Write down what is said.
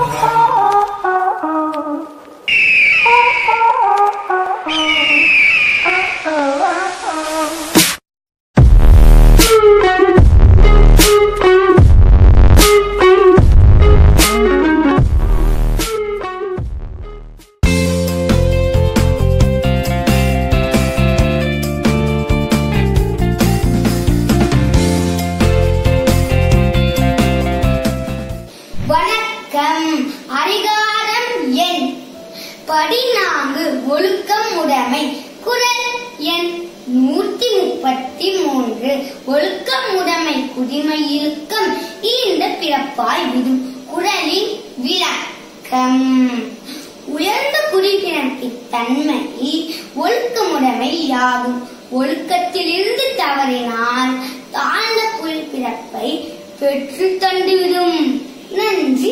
வணக்கம் அதிகாரம் எண் பதினான்கு ஒழுக்கம் உடைமை குரல் எண் நூத்தி முப்பத்தி மூன்று ஒழுக்கம் உடைமை குடிமை இழுக்கம் இழிந்த பிறப்பாய் விடும் குரலின் விளக்கம் உயர்ந்த குடிப்பினத்தின் தன்மை ஒழுக்கமுடைமை யாகும் ஒழுக்கத்திலிருந்து தவறினால் தாழ்ந்த குடிப்பிறப்பை பெற்று தந்துவிடும் நன்றி